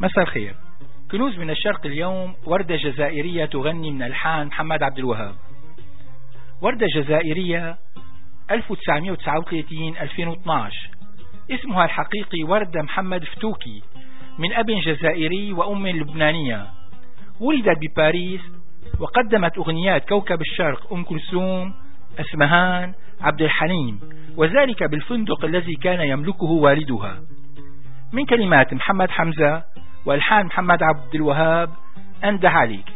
مساء الخير كنوز من الشرق اليوم وردة جزائرية تغني من ألحان محمد عبد الوهاب وردة جزائرية 1939-2012 اسمها الحقيقي وردة محمد فتوكي من أب جزائري وأم لبنانية ولدت بباريس وقدمت أغنيات كوكب الشرق أم كلثوم أسمهان عبد الحليم وذلك بالفندق الذي كان يملكه والدها من كلمات محمد حمزة والحان محمد عبد الوهاب أنده عليك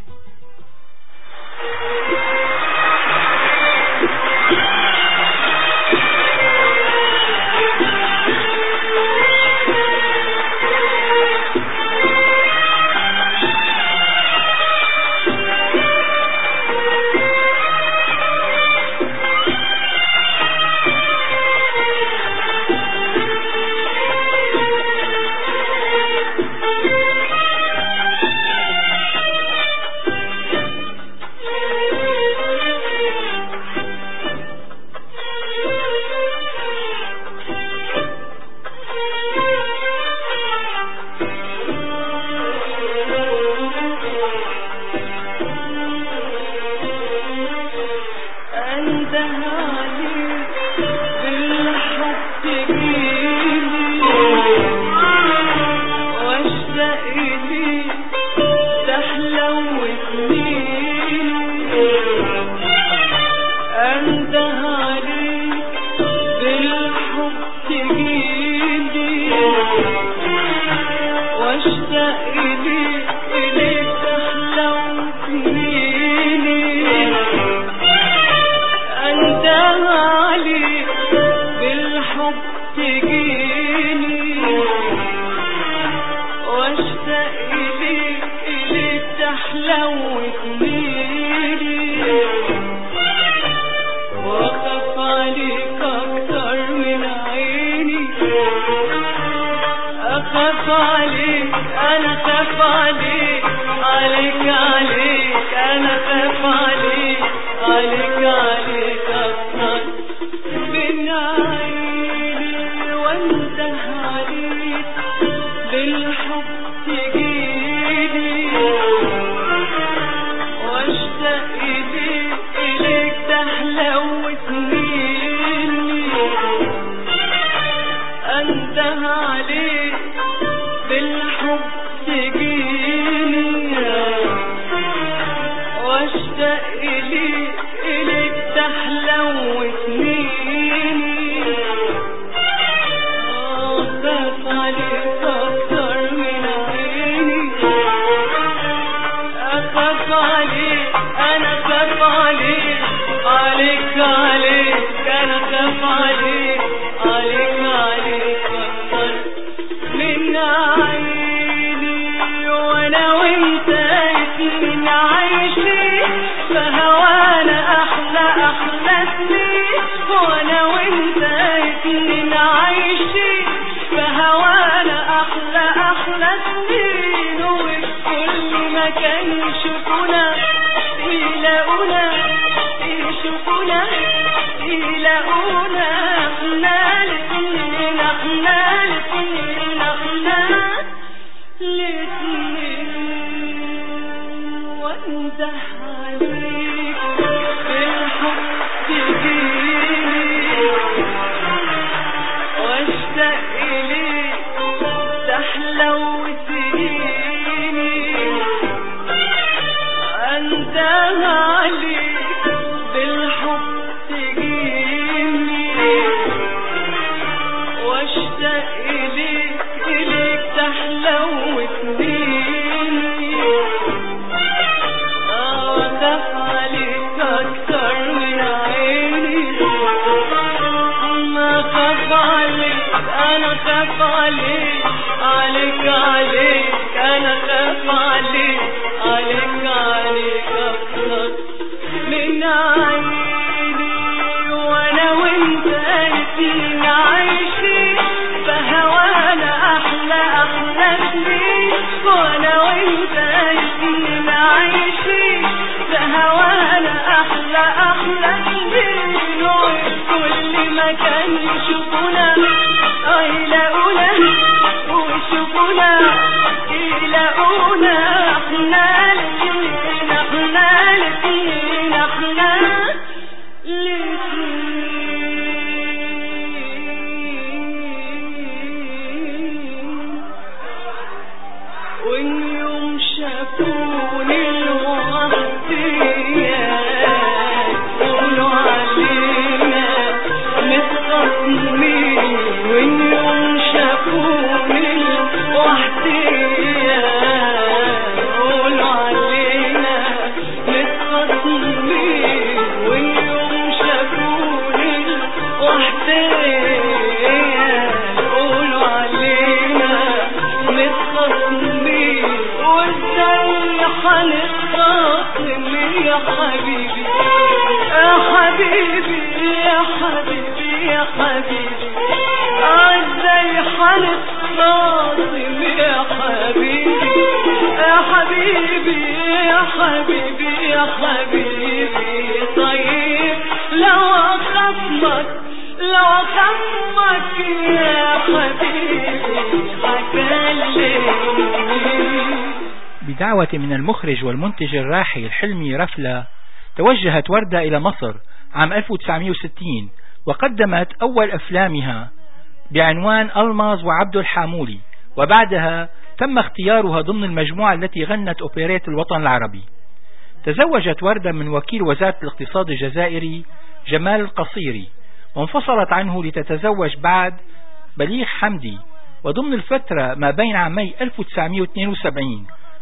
بدعوة من المخرج والمنتج الراحل حلمي رفلة توجهت وردة إلى مصر عام 1960 وقدمت أول أفلامها بعنوان ألماظ وعبد الحامولي وبعدها تم اختيارها ضمن المجموعة التي غنت أوبريت الوطن العربي تزوجت وردة من وكيل وزارة الاقتصاد الجزائري جمال القصيري وانفصلت عنه لتتزوج بعد بليغ حمدي وضمن الفترة ما بين عامي 1972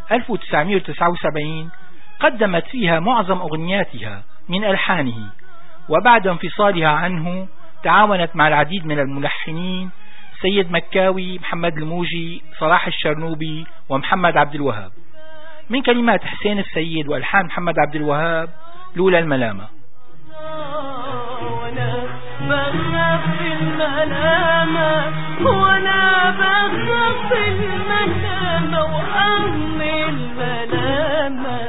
1979 قدمت فيها معظم أغنياتها من ألحانه وبعد انفصالها عنه تعاونت مع العديد من الملحنين سيد مكاوي محمد الموجي صلاح الشرنوبي ومحمد عبد الوهاب من كلمات حسين السيد وألحان محمد عبد الوهاب لولا الملامة بغرق الملامة وانا بغرق الملامة وأمي الملامة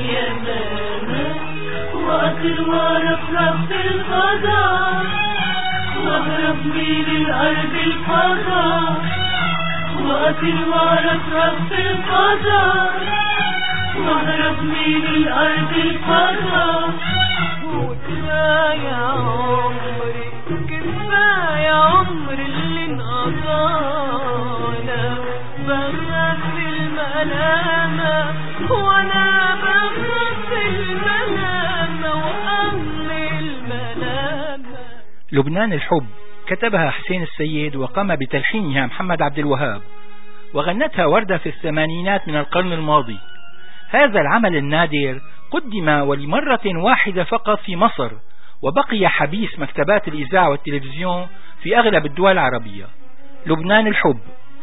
واطر ورفرف في الفضاء واهرب من الأرض الفضاء وأطير وأرفرف في الفضاء واهرب من الأرض الفضاء وكفاية عمري كفاية عمري اللي انقضانا بخاف الملامة وانا بخاف الملامة وأهل الملامة لبنان الحب كتبها حسين السيد وقام بتلحينها محمد عبد الوهاب وغنتها وردة في الثمانينات من القرن الماضي هذا العمل النادر قدم ولمرة واحدة فقط في مصر وبقي حبيس مكتبات الإذاعة والتلفزيون في أغلب الدول العربية لبنان الحب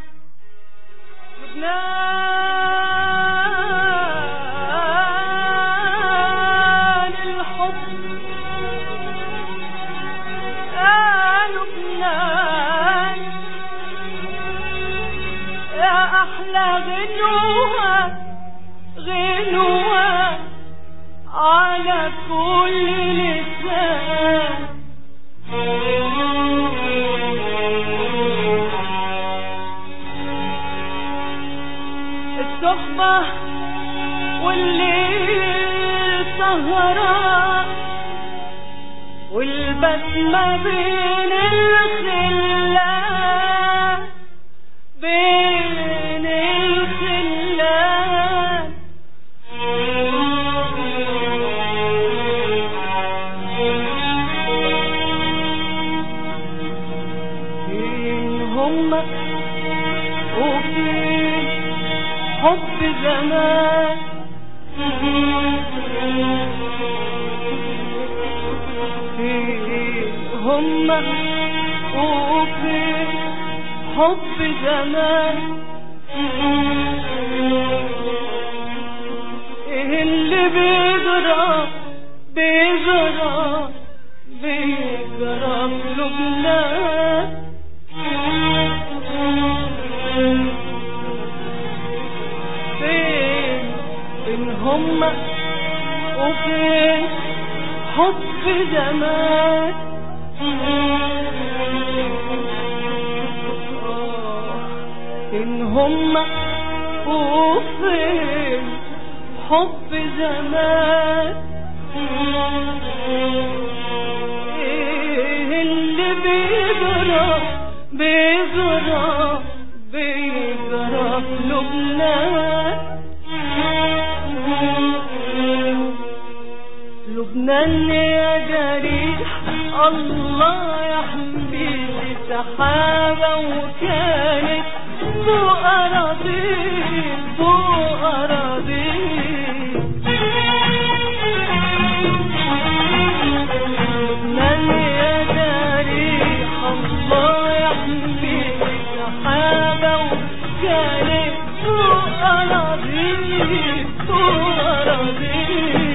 لبنان الحب يا لبنان يا أحلى غنوة غنوة على كل لسان الصحبة والليل سهران والبسمة بين الخلان بين الخلان فين هم وفين حب زمان فين هم وفين حب زمان ايه اللي بيجرى بيجرى بيجرى في لبنان فين فين هم وفين حب زمان فين هم وفين حب زمان ايه اللي بيجرى بيجرى بيجرى في لبنان لبنان يا جريح الله يحميك سحابة وكانت فوق أراضيك فوق أراضيك لبنان يا جريح الله يحميك سحابة وكانت فوق أراضيك فوق أراضيك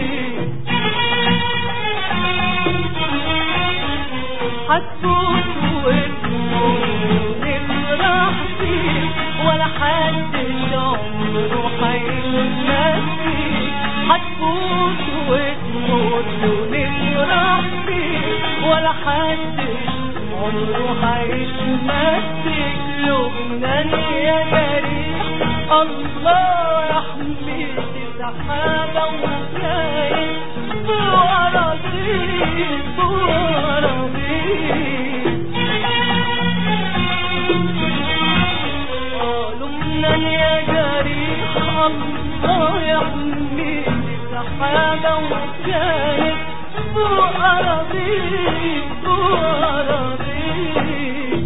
هتفوت ونفرح فيك ولا حد عمره هيلمس فيك هتفوت وتموت ونفرح فيك ولا حد عمره هيلمس فيك لبنان يا جريح الله يحميك سحابة وكاين فوق أراضيك فوق أراضيك آه لبنان يا جريح الله يحميك سحابة وكاين فوق أراضيك فوق أراضيك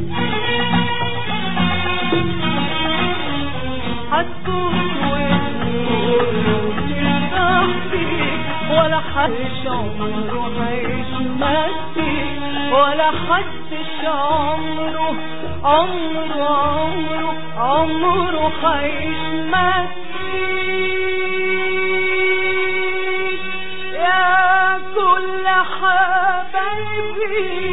هتفوت وتموت وترتاح فيك ولا حدش عمره هيشمت فيك ولا حدش عمره عمره عمره عمره هيشمت فيك يا كل حبايبي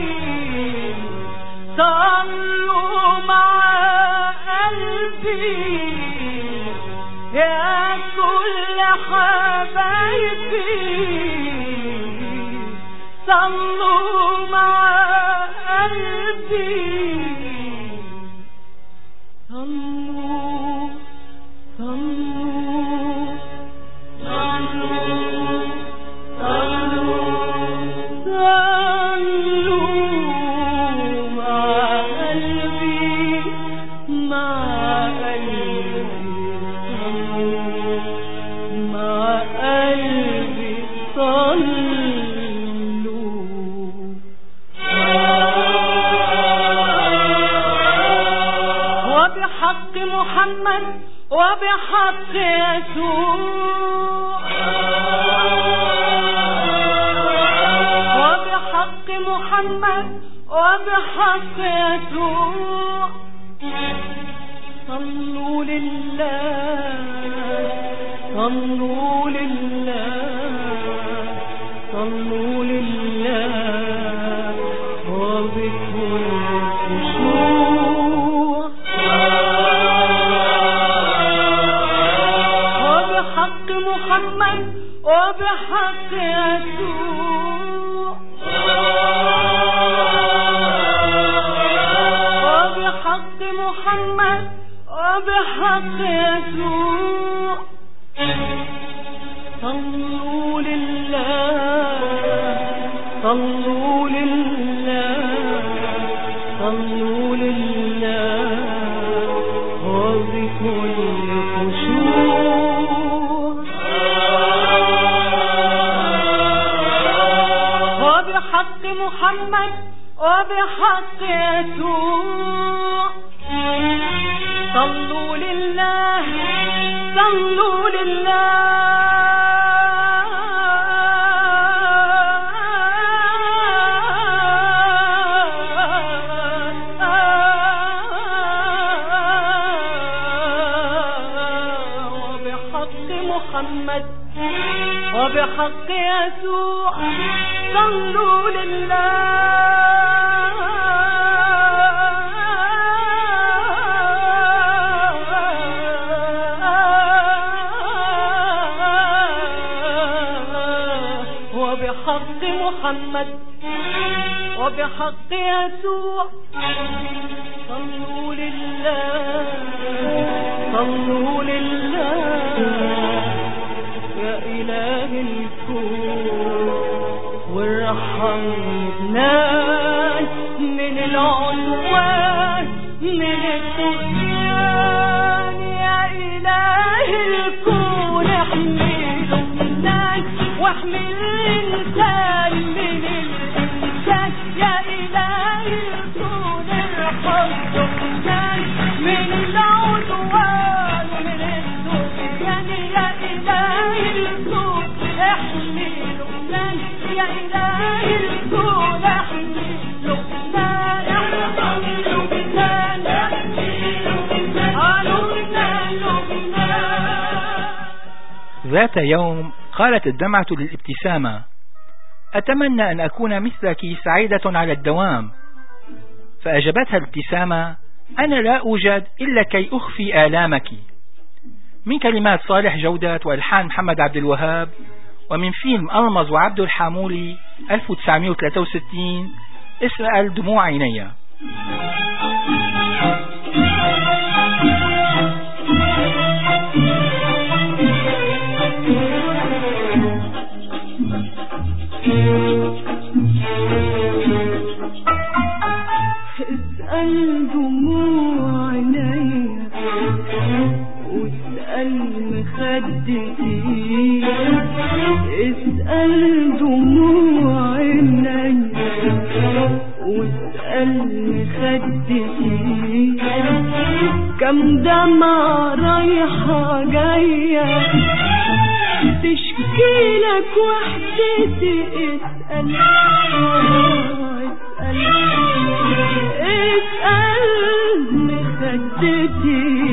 صلوا مع قلبي يا كل حبايبي صلوا مع قلبي وبحق يسوع وبحق محمد وبحق يسوع صلوا لله صلوا لله صلوا لله وبكل خشوع وبحق محمد وبحق يسوع وبحق محمد وبحق يسوع صلوا لله صلوا لله صلوا لله وبكل خشوع وبحق محمد وبحق يسوع صلوا لله صلوا لله وبحق محمد وبحق يسوع صلوا لله وبحق محمد وبحق يسوع صلوا لله صلوا لله يا إله الكون وارحمنا من العنوان من الطغيان يا إله الكون احمي لبنان واحمي الإنسان من الإنسان يا إله الكون ارحم لبنان من العدوان ومن الطغيان يا إله الكون احمي لبنان يا إله الكون احمي لبنان ارحم لبنان احمي لبنان آه لبنان لبنان ذات يوم قالت الدمعة للابتسامة أتمنى أن أكون مثلك سعيدة على الدوام فأجابتها الابتسامة أنا لا أوجد إلا كي أخفي آلامك من كلمات صالح جودات وألحان محمد عبد الوهاب ومن فيلم ألمز وعبد الحامولي 1963 اسأل دموع عيني اسأل دموع عينيا واسأل مخدتي اسأل دموع عينيا واسأل مخدتي كم دمعة رايحة جاية تشكي لك وحدتي اسأل اسأل اسأل مخدتي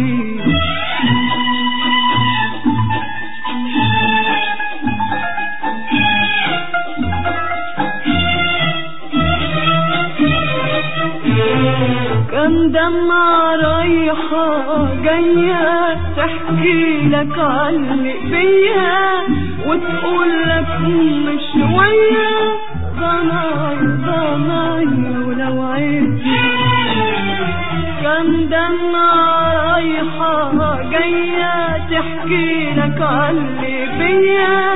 كم دمعة رايحة جاية تحكي لك عني بيا وتقول لك مش شوية ضناي ضناي ولو عدت كم دمعة رايحة جاية تحكي لك عني بيا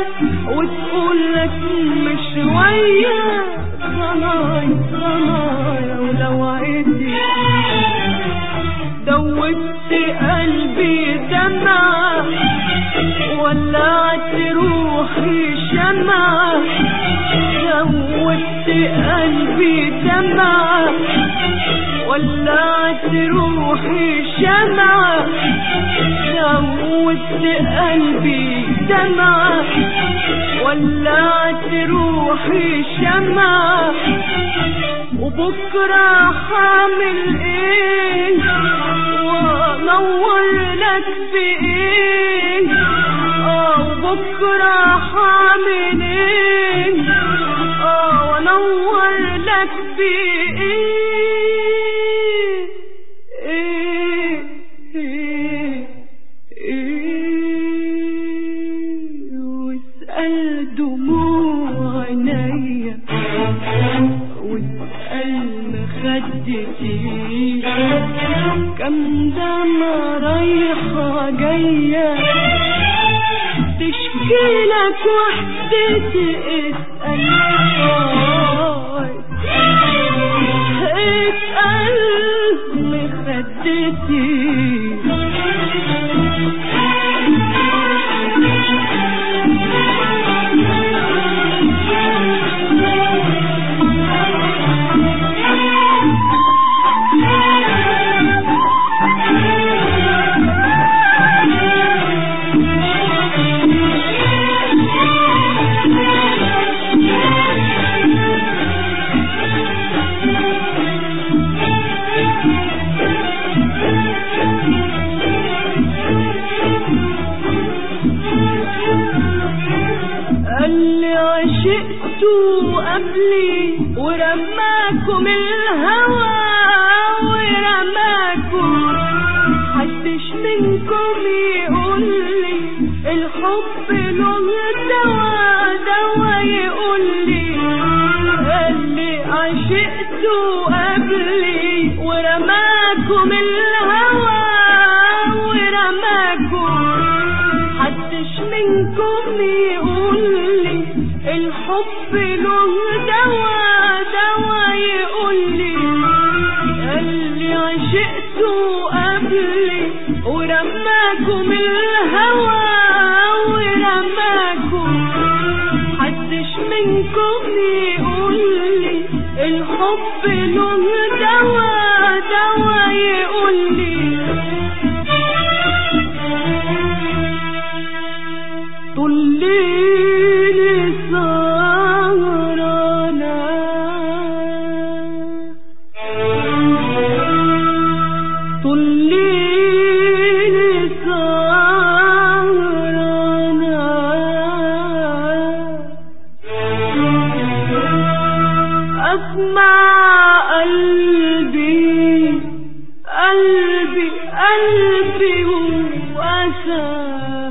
وتقول لك مش ويا ضناي ضنايا ولو عدي دوبت قلبي دمعة ولعت روحي شمعة دوبت قلبي دمعة ولعت روحي شمعة دوبت قلبي دمعة ولعت روحي شمعة وبكرة حامل ايه وانور لك في ايه اه وبكرة حامل ايه اه وانور لك في ايه ايه ايه ايه واسأل دموع عينيا واسأل مخدتي كم دمع رايحة جاية تشكي لك وحدتي اسأل آه، اسأل مخدتي قال لي عشقت قبلي ورماكم الهوى ورماكم حدش منكم يقول لي الحب له دوا دوا يقول لي قال لي عشقت قبلي ورماكم الهوى ورماكم حدش منكم يقول لي الحب له دوا دوا يقول لي قال لي عشقت قبلي ورماكم الهوى ورماكم حدش منكم يقول لي الحب له دوا دوا يقول لي طليني سهرانا طليني سهرانا أسمع قلبي قلبي قلبي وأسى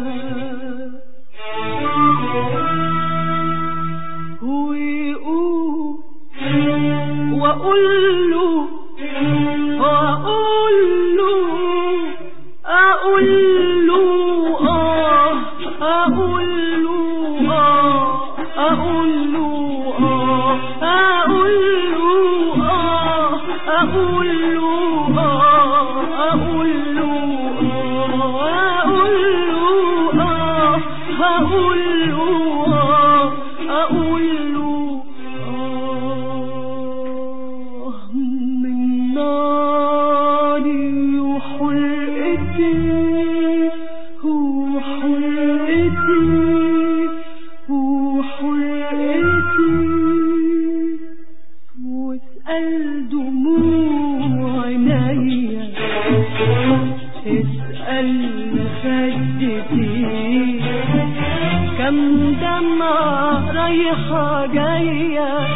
ويقول وأقول له وأقول له أقول له آه أقول له آه أقول له آه أقول له آه أقول له آه أقول له آه أقول له آه هقول له آه أقول له آه من ناري وحرقتي وحرقتي وحرقتي واسأل دموع عينيا اسأل خدتي كم دمعة رايحة جاية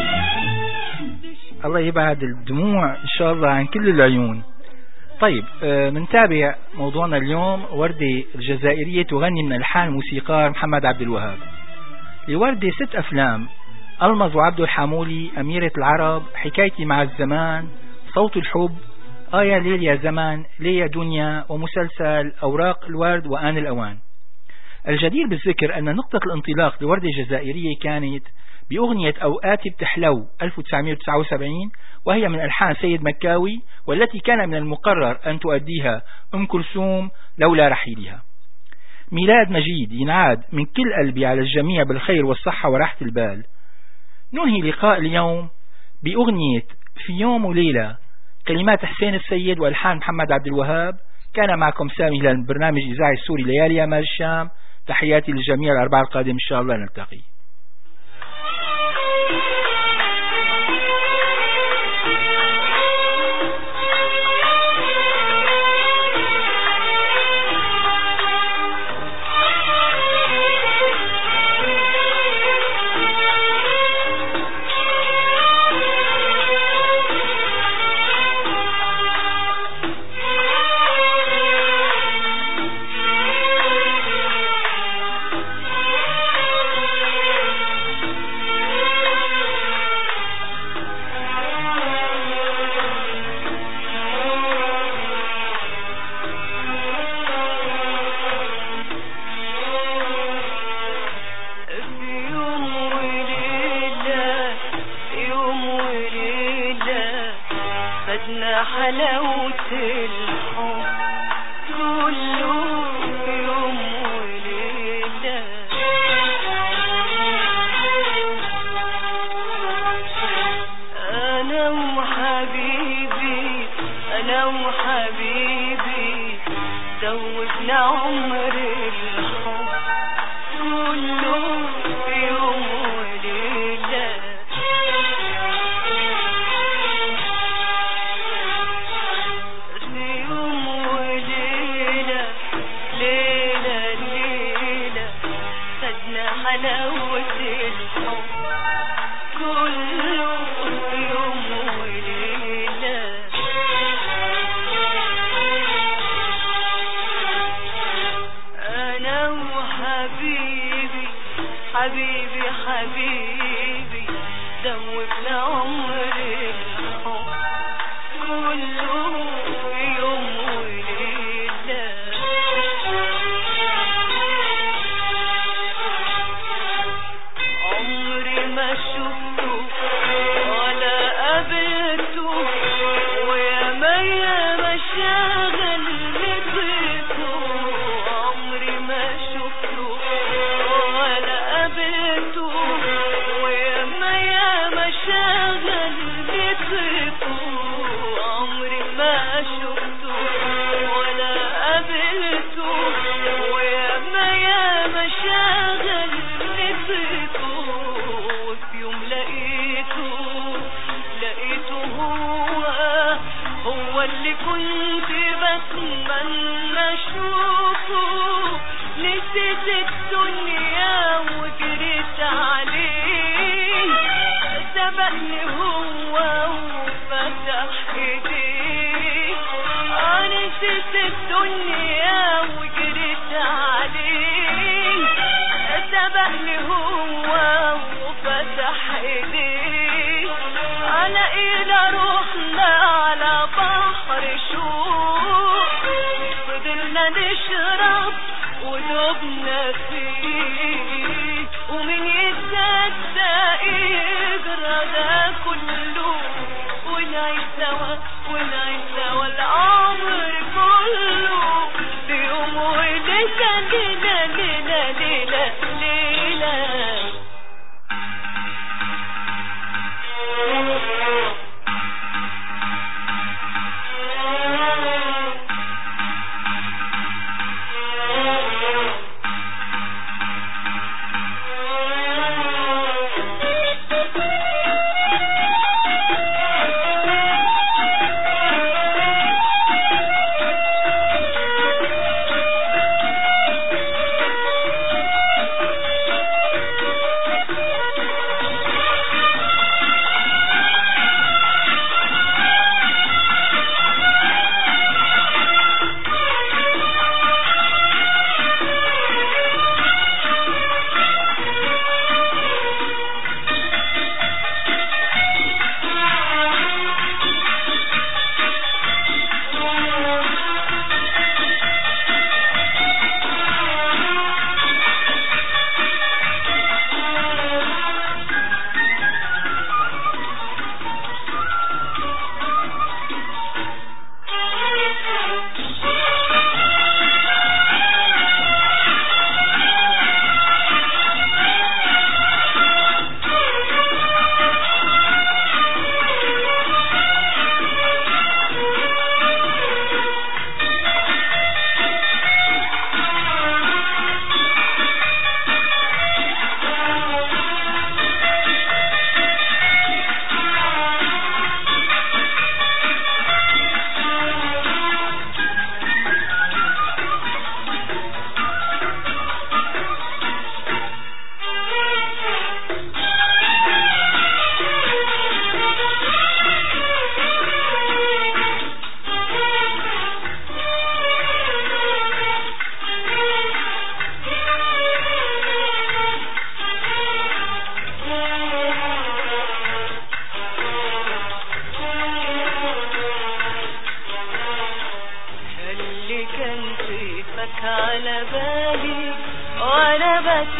الله يبعد الدموع إن شاء الله عن كل العيون طيب آه، منتابع موضوعنا اليوم وردة الجزائرية تغني من ألحان موسيقار محمد عبد الوهاب لوردة ست أفلام ألمظ وعبد الحامولي أميرة العرب حكايتي مع الزمان صوت الحب آية ليل يا زمان ليه يا دنيا ومسلسل أوراق الورد وآن الأوان الجدير بالذكر أن نقطة الانطلاق لوردة الجزائرية كانت بأغنية أوقات بتحلو 1979 وهي من ألحان سيد مكاوي والتي كان من المقرر أن تؤديها أم كلثوم لولا رحيلها ميلاد مجيد ينعاد من كل قلبي على الجميع بالخير والصحة وراحة البال ننهي لقاء اليوم بأغنية في يوم وليلة كلمات حسين السيد وألحان محمد عبد الوهاب كان معكم سامي للبرنامج الإذاعي السوري ليالي أمال الشام تحياتي للجميع الأربعة القادم إن شاء الله نلتقي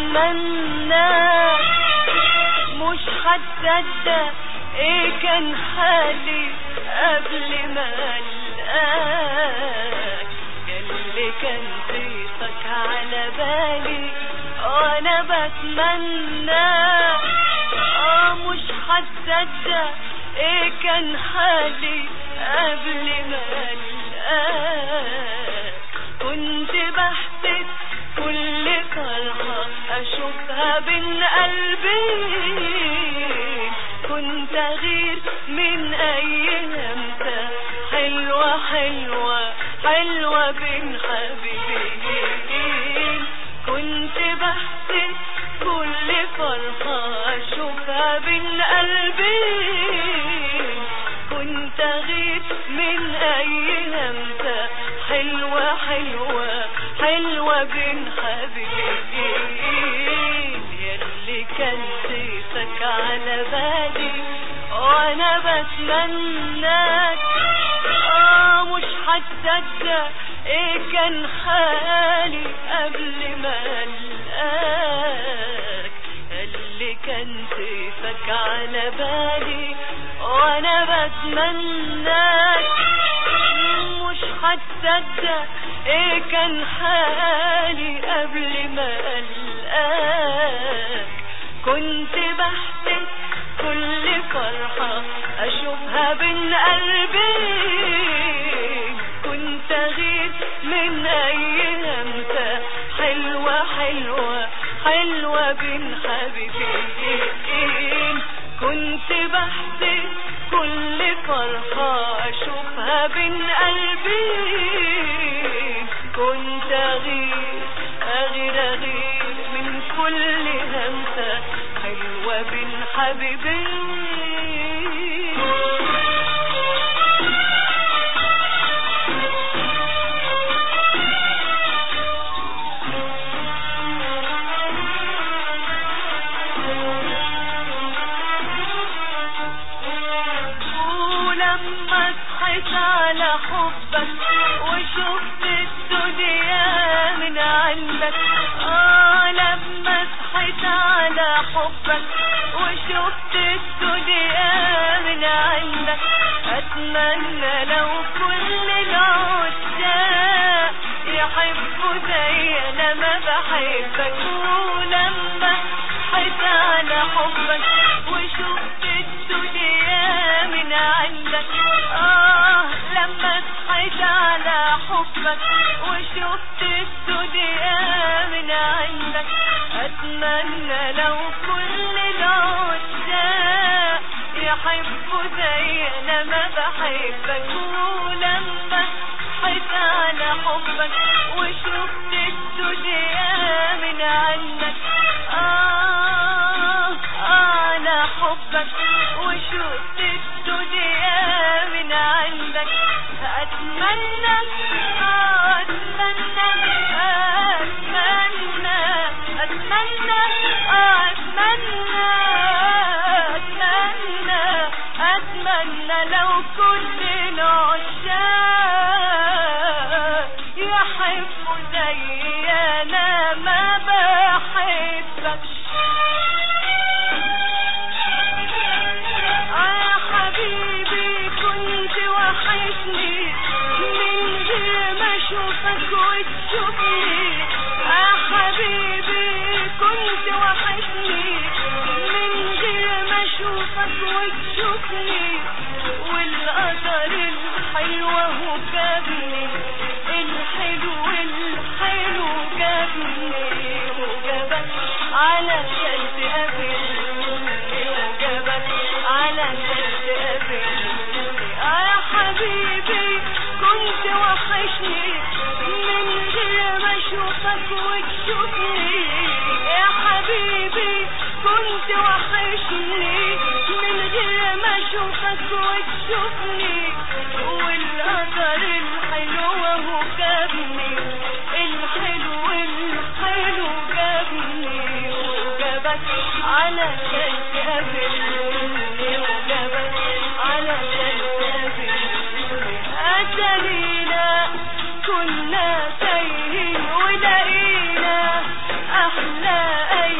بتمنى مش هتصدق ايه كان حالي قبل ما القاك اللي كان صيتك على بالي وانا بتمنى اه مش هتصدق ايه كان حالي قبل ما القاك كنت بحسد كل فرحة اشوفها بين قلبي كنت غير من اي همسة حلوة حلوة حلوة بين حبيبين كنت بحسد كل فرحة اشوفها بين قلبي كنت غير من اي همسة حلوة حلوة حلوة بين حبيبين يلي كان سيفك على بالي وانا بتمناك اه مش هتصدق ايه كان حالي قبل ما القاك اللي كان سيفك على بالي وانا بتمناك مش هتصدق ايه كان حالي قبل ما القاك كنت بحسد كل فرحة اشوفها بين قلبي كنت غير من اي همسة حلوة حلوة حلوة بين حبيبين كنت بحسد كل فرحة اشوفها بين قلبي كنت اغير اغير اغير من كل همسة حلوة بين حبيبين ولما صحيت على حبك وشفت الدنيا من عندك اه لما صحيت على حبك وشفت الدنيا من عندك اتمنى لو كل العشاق يحبوا زي انا ما بحبك ولما صحيت على حبك وشفت الدنيا من عندك اه لما صحيت على حبك وشفت الدنيا من عندك اتمنى لو كل العشاق يحبوا زي انا ما بحبك ولما صحيت على حبك وشفت الدنيا من عندك آه على حبك وشفت الدنيا من عندك أتمنى آه أتمنى أتمنى أتمنى آه أتمنى أتمنى أتمنى لو كل العشاق يحبوا زي أنا ما بحبك يا حبيبي كنت وحشني من غير ما اشوفك وتشوفني يا حبيبي كنت وحشني من غير ما اشوفك وتشوفني والقدر الحلو هو جابني الحلو الحلو جابني وجابك علشان تقابلني وجابك علشان تقابلني آه يا حبيبي كنت وحشني من غير ما اشوفك وتشوفني يا حبيبي كنت وحشني من غير ما اشوفك وتشوفني والقدر الحلو وهو جابني الحلو الحلو جابني وجابك علشان تقابلني وجابك علشان تقابلني أترينا كنا تايهين ولقينا أحلى